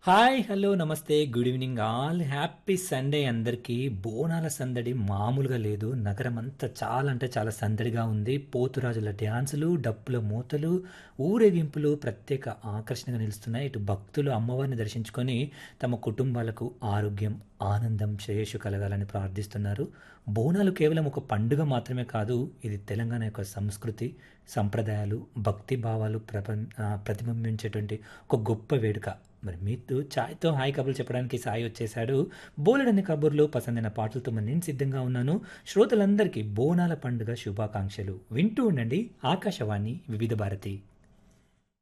hi hello నమస్తే good evening all happy Sunday అందరికీ బోనాల సందడి మామూలుగా లేదు నగరం అంతా చాలా అంటే చాలా సందడిగా ఉంది పోతురాజుల డ్యాన్సులు డప్పుల మూతలు ఊరేగింపులు ప్రత్యేక ఆకర్షణగా నిలుస్తున్నాయి ఇటు భక్తులు అమ్మవారిని దర్శించుకొని తమ కుటుంబాలకు ఆరోగ్యం ఆనందం శ్రేయస్సు కలగాలని ప్రార్థిస్తున్నారు బోనాలు కేవలం ఒక పండుగ మాత్రమే కాదు ఇది తెలంగాణ యొక్క సంస్కృతి సంప్రదాయాలు భక్తి భావాలు ప్రపం ఆ, ప్రతిబింబించేటువంటి ఒక గొప్ప వేడుక మరి మీతో ఛాయ్తో హాయ్ కబుర్లు చెప్పడానికి సాయి వచ్చేసాడు బోలెడని కబుర్లు పసందైన పాటలతో మరి నేను సిద్ధంగా ఉన్నాను శ్రోతలందరికీ బోనాల పండుగ శుభాకాంక్షలు వింటూ ఉండండి ఆకాశవాణి వివిధ భారతి